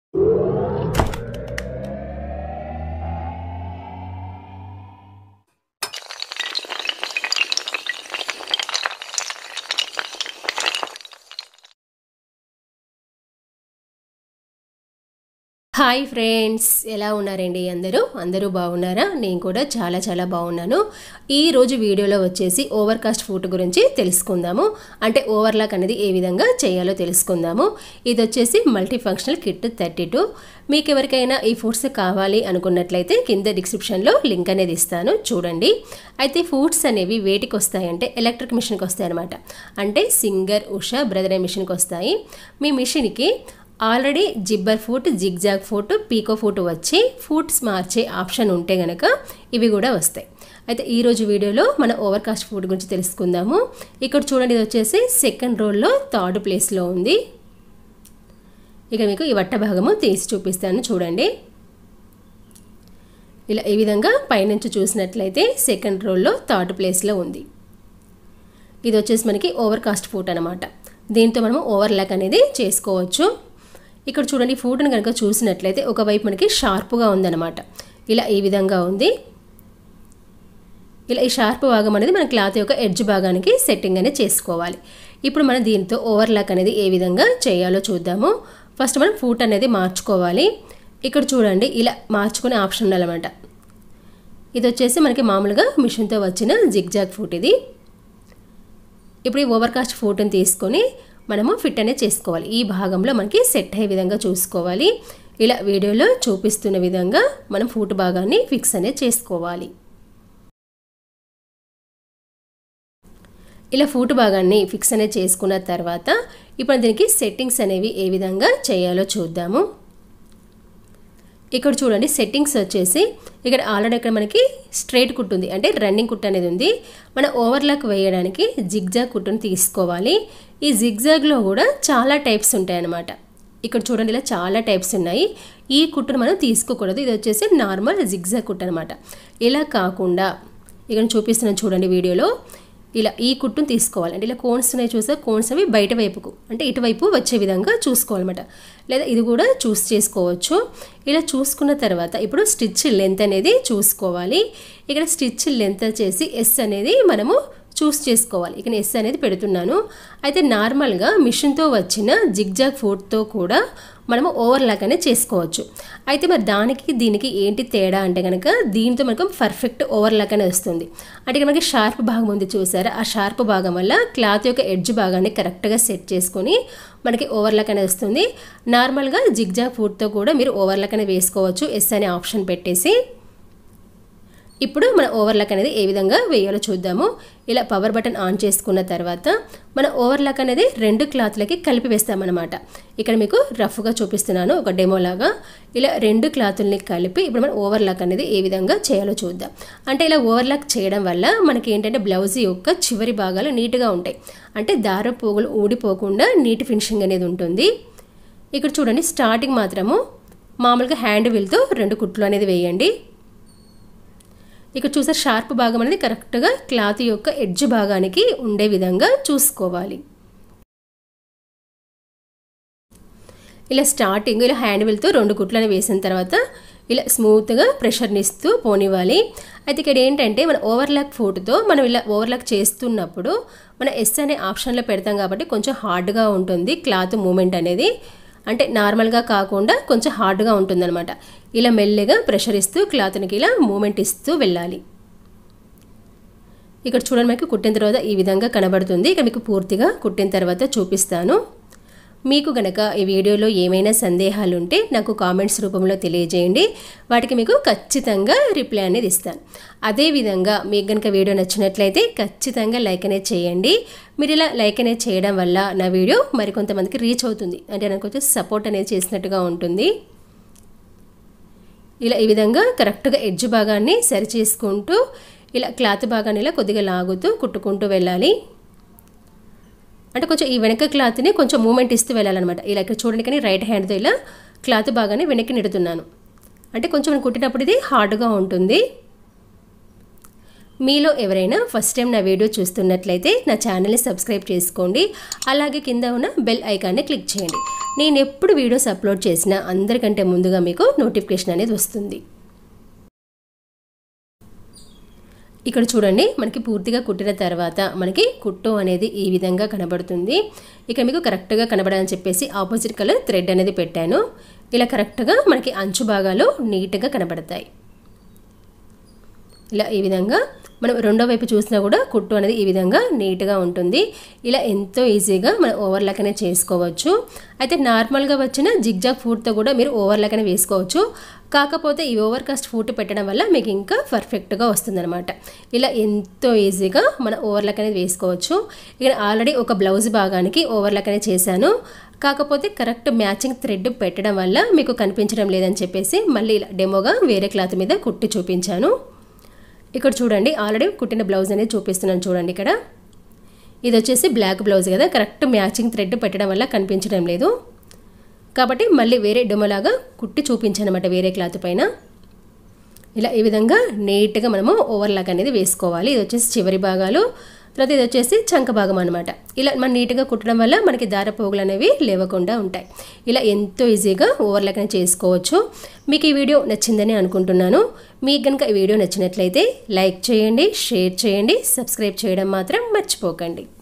hi friends ఎలా ఉన్నారండి అందరూ అందరూ బాగున్నారా నేను కూడా చాలా చాలా బాగున్నాను ఈ రోజు వీడియోలో వచ్చేసి ఓవర్ కాస్ట్ ఫుడ్ గురించి తెలుసుకుందాము అంటే ఓవర్లాక్ అనేది ఏ విధంగా చేయాలో తెలుసుకుందాము ఇది వచ్చేసి multi functional kit thirty two మీకు ఎవరికైనా ఈ ఫుడ్స్ కావాలి అనుకున్నట్లయితే కింద డిస్క్రిప్షన్లో లింక్ అనేది ఇస్తాను చూడండి అయితే ఫుడ్స్ అనేవి వేటికి వస్తాయంటే ఎలక్ట్రిక్ మిషన్కి వస్తాయి అనమాట అంటే సింగర్ ఉషా బ్రదర్ మిషన్కి వస్తాయి మీ మిషన్కి already zipper foot zigzag foot pico foot వచ్చి ఫుట్స్ మార్చే ఆప్షన్ ఉంటే గనక ఇవి కూడా వస్తాయి అయితే ఈరోజు వీడియోలో మన ఓవర్ కాస్ట్ ఫుడ్ గురించి తెలుసుకుందాము ఇక్కడ చూడండి ఇది వచ్చేసి సెకండ్ రోల్లో థర్డ్ ప్లేస్లో ఉంది ఇక మీకు ఈ వట్ట భాగము తీసి చూపిస్తాను చూడండి ఇలా ఈ విధంగా పైనుంచి చూసినట్లయితే సెకండ్ రోల్లో థర్డ్ ప్లేస్లో ఉంది ఇది వచ్చేసి మనకి ఓవర్ కాస్ట్ ఫుడ్ అనమాట దీంతో మనము ఓవర్లాక్ అనేది చేసుకోవచ్చు ఇక్కడ చూడండి ఫుడ్ని కనుక చూసినట్లయితే ఒకవైపు మనకి షార్ప్గా ఉందన్నమాట ఇలా ఈ విధంగా ఉంది ఇలా ఈ షార్ప్ భాగం అనేది మన క్లాత్ యొక్క ఎడ్జ్ భాగానికి సెట్టింగ్ అనేది చేసుకోవాలి ఇప్పుడు మనం దీంతో ఓవర్లాక్ అనేది ఏ విధంగా చేయాలో చూద్దాము ఫస్ట్ మనం ఫూట్ అనేది మార్చుకోవాలి ఇక్కడ చూడండి ఇలా మార్చుకునే ఆప్షన్ ఉండాలన్నమాట ఇది వచ్చేసి మనకి మామూలుగా మిషన్తో వచ్చిన జిగ్జాగ్ ఫూట్ ఇది ఇప్పుడు ఈ ఓవర్ కాస్ట్ ఫోటోని తీసుకొని మనము ఫిట్ అనేది చేసుకోవాలి ఈ భాగంలో మనకి సెట్ అయ్యే విధంగా చూసుకోవాలి ఇలా వీడియోలో చూపిస్తున్న విధంగా మనం ఫూట్ భాగాన్ని ఫిక్స్ అనేది చేసుకోవాలి ఇలా ఫూట్ భాగాన్ని ఫిక్స్ అనేది చేసుకున్న తర్వాత ఇప్పుడు దీనికి సెట్టింగ్స్ అనేవి ఏ విధంగా చేయాలో చూద్దాము ఇక్కడ చూడండి సెట్టింగ్స్ వచ్చేసి ఇక్కడ ఆల్రెడీ ఇక్కడ మనకి స్ట్రైట్ కుట్టు ఉంది అంటే రన్నింగ్ కుట్టు అనేది ఉంది మన ఓవర్లాక్ వేయడానికి జిగ్జాగ్ కుట్టును తీసుకోవాలి ఈ జిగ్జాగ్లో కూడా చాలా టైప్స్ ఉంటాయి అన్నమాట ఇక్కడ చూడండి ఇలా చాలా టైప్స్ ఉన్నాయి ఈ కుట్టును మనం తీసుకోకూడదు ఇది వచ్చేసి నార్మల్ జిగ్జాగ్ కుట్టు అనమాట ఇలా కాకుండా ఇక్కడ చూపిస్తున్నాను చూడండి వీడియోలో ఇలా ఈ కుట్టును తీసుకోవాలి అంటే ఇలా కోన్స్ ఉన్నాయి చూసా కోన్స్ అవి బయట వైపుకు అంటే ఇటువైపు వచ్చే విధంగా చూసుకోవాలన్నమాట లేదా ఇది కూడా చూస్ చేసుకోవచ్చు ఇలా చూసుకున్న తర్వాత ఇప్పుడు స్టిచ్ లెంత్ అనేది చూసుకోవాలి ఇక్కడ స్టిచ్ లెంత్ వచ్చేసి ఎస్ అనేది మనము చూస్ చేసుకోవాలి ఇక ఎస్ అనేది పెడుతున్నాను అయితే నార్మల్గా మిషన్తో వచ్చిన జిగ్జాగ్ ఫోర్ట్తో కూడా మనము ఓవర్లాక్ అనేది చేసుకోవచ్చు అయితే మరి దానికి దీనికి ఏంటి తేడా అంటే కనుక దీంతో మనకు పర్ఫెక్ట్ ఓవర్లాక్ అనేది వస్తుంది అంటే మనకి షార్ప్ భాగం ఉంది చూసారా ఆ షార్ప్ భాగం వల్ల క్లాత్ యొక్క ఎడ్జ్ భాగాన్ని కరెక్ట్గా సెట్ చేసుకొని మనకి ఓవర్లాక్ అనేది వస్తుంది నార్మల్గా జిగ్జాగ్ ఫుడ్తో కూడా మీరు ఓవర్లాక్ అనేది వేసుకోవచ్చు ఎస్ అనే ఆప్షన్ పెట్టేసి ఇప్పుడు మన ఓవర్లాక్ అనేది ఏ విధంగా వేయాలో చూద్దాము ఇలా పవర్ బటన్ ఆన్ చేసుకున్న తర్వాత మన ఓవర్లాక్ అనేది రెండు క్లాత్లకి కలిపి వేస్తామన్నమాట ఇక్కడ మీకు రఫ్గా చూపిస్తున్నాను ఒక డెమోలాగా ఇలా రెండు క్లాతుల్ని కలిపి ఇప్పుడు మనం ఓవర్లాక్ అనేది ఏ విధంగా చేయాలో చూద్దాం అంటే ఇలా ఓవర్లాక్ చేయడం వల్ల మనకి ఏంటంటే బ్లౌజ్ యొక్క చివరి భాగాలు నీట్గా ఉంటాయి అంటే దారం పోగులు ఊడిపోకుండా నీట్ ఫినిషింగ్ అనేది ఉంటుంది ఇక్కడ చూడండి స్టార్టింగ్ మాత్రము మామూలుగా హ్యాండ్ వీల్తో రెండు కుట్లు అనేది వేయండి ఇక్కడ చూసే షార్ప్ భాగం అనేది కరెక్ట్గా క్లాత్ యొక్క ఎడ్జ్ భాగానికి ఉండే విధంగా చూసుకోవాలి ఇలా స్టార్టింగ్ ఇలా హ్యాండ్ వీల్తో రెండు కుట్లను వేసిన తర్వాత ఇలా స్మూత్గా ప్రెషర్ని ఇస్తూ పోనివ్వాలి అయితే ఇక్కడ ఏంటంటే మన ఓవర్లాక్ ఫోటోతో మనం ఇలా ఓవర్లాక్ చేస్తున్నప్పుడు మన ఎస్ అనే ఆప్షన్లో పెడతాం కాబట్టి కొంచెం హార్డ్గా ఉంటుంది క్లాత్ మూమెంట్ అనేది అంటే నార్మల్గా కాకుండా కొంచెం హార్డ్గా ఉంటుందన్నమాట ఇలా మెల్లగా ప్రెషర్ ఇస్తూ క్లాత్నికి ఇలా మూమెంట్ ఇస్తూ వెళ్ళాలి ఇక్కడ చూడండి మనకి కుట్టిన తర్వాత ఈ విధంగా కనబడుతుంది ఇక్కడ మీకు పూర్తిగా కుట్టిన తర్వాత చూపిస్తాను మీకు గనక ఈ వీడియోలో ఏమైనా సందేహాలు ఉంటే నాకు కామెంట్స్ రూపంలో తెలియజేయండి వాటికి మీకు ఖచ్చితంగా రిప్లై అనేది ఇస్తాను అదేవిధంగా మీకు గనక వీడియో నచ్చినట్లయితే ఖచ్చితంగా లైక్ అనేది చేయండి మీరు ఇలా లైక్ అనేది చేయడం వల్ల నా వీడియో మరికొంతమందికి రీచ్ అవుతుంది అంటే నాకు వచ్చి సపోర్ట్ అనేది చేసినట్టుగా ఉంటుంది ఇలా ఈ విధంగా కరెక్ట్గా ఎడ్జ్ భాగాన్ని సరి చేసుకుంటూ ఇలా క్లాత్ భాగాన్ని ఇలా కొద్దిగా లాగుతూ కుట్టుకుంటూ వెళ్ళాలి అంటే కొంచెం ఈ వెనక క్లాత్ని కొంచెం మూమెంట్ ఇస్తూ వెళ్ళాలన్నమాట ఇలా ఇక్కడ చూడండి కానీ రైట్ హ్యాండ్తో ఇలా క్లాత్ బాగానే వెనక్కి నెడుతున్నాను అంటే కొంచెం కుట్టినప్పుడు ఇది హార్డ్గా ఉంటుంది మీలో ఎవరైనా ఫస్ట్ టైం నా వీడియో చూస్తున్నట్లయితే నా ఛానల్ని సబ్స్క్రైబ్ చేసుకోండి అలాగే కింద ఉన్న బెల్ ఐకాన్ని క్లిక్ చేయండి నేను ఎప్పుడు వీడియోస్ అప్లోడ్ చేసినా అందరికంటే ముందుగా మీకు నోటిఫికేషన్ అనేది వస్తుంది ఇక్కడ చూడండి మనకి పూర్తిగా కుట్టిన తర్వాత మనకి కుట్టు అనేది ఈ విధంగా కనబడుతుంది ఇక్కడ మీకు కరెక్ట్గా కనబడాలని చెప్పేసి ఆపోజిట్ కలర్ థ్రెడ్ అనేది పెట్టాను ఇలా కరెక్ట్గా మనకి అంచు భాగాలు నీట్గా కనబడతాయి ఇలా ఈ విధంగా మనం రెండో వైపు చూసినా కూడా కుట్టు అనేది ఈ విధంగా నీట్గా ఉంటుంది ఇలా ఎంతో ఈజీగా మనం ఓవర్లాక్ అనేది చేసుకోవచ్చు అయితే నార్మల్గా వచ్చిన జిగ్జాగ్ ఫూట్తో కూడా మీరు ఓవర్లాక్ అనేది వేసుకోవచ్చు కాకపోతే ఈ ఓవర్ కాస్ట్ ఫూట్ పెట్టడం వల్ల మీకు ఇంకా పర్ఫెక్ట్గా వస్తుందన్నమాట ఇలా ఎంతో ఈజీగా మన ఓవర్లాక్ అనేది వేసుకోవచ్చు ఇక్కడ ఆల్రెడీ ఒక బ్లౌజ్ భాగానికి ఓవర్లాక్ అనేది చేశాను కాకపోతే కరెక్ట్ మ్యాచింగ్ థ్రెడ్ పెట్టడం వల్ల మీకు కనిపించడం లేదని చెప్పేసి మళ్ళీ ఇలా డెమోగా వేరే క్లాత్ మీద కుట్టి చూపించాను ఇక్కడ చూడండి ఆల్రెడీ కుట్టిన బ్లౌజ్ అనేది చూపిస్తున్నాను చూడండి ఇక్కడ ఇది వచ్చేసి బ్లాక్ బ్లౌజ్ కదా కరెక్ట్ మ్యాచింగ్ థ్రెడ్ పెట్టడం వల్ల కనిపించడం లేదు కాబట్టి మళ్ళీ వేరే డొమలాగా కుట్టి చూపించాను అనమాట వేరే క్లాత్ పైన ఇలా ఈ విధంగా నీట్గా మనము ఓవర్లాక్ అనేది వేసుకోవాలి ఇది వచ్చేసి చివరి భాగాలు తర్వాత ఇది వచ్చేసి చంక భాగం అనమాట ఇలా మనం నీట్గా కుట్టడం వల్ల మనకి దార పోగులు అనేవి లేవకుండా ఉంటాయి ఇలా ఎంతో ఈజీగా ఓవర్లాక్ అనేది చేసుకోవచ్చు మీకు ఈ వీడియో నచ్చిందని అనుకుంటున్నాను మీకు కనుక ఈ వీడియో నచ్చినట్లయితే లైక్ చేయండి షేర్ చేయండి సబ్స్క్రైబ్ చేయడం మాత్రం మర్చిపోకండి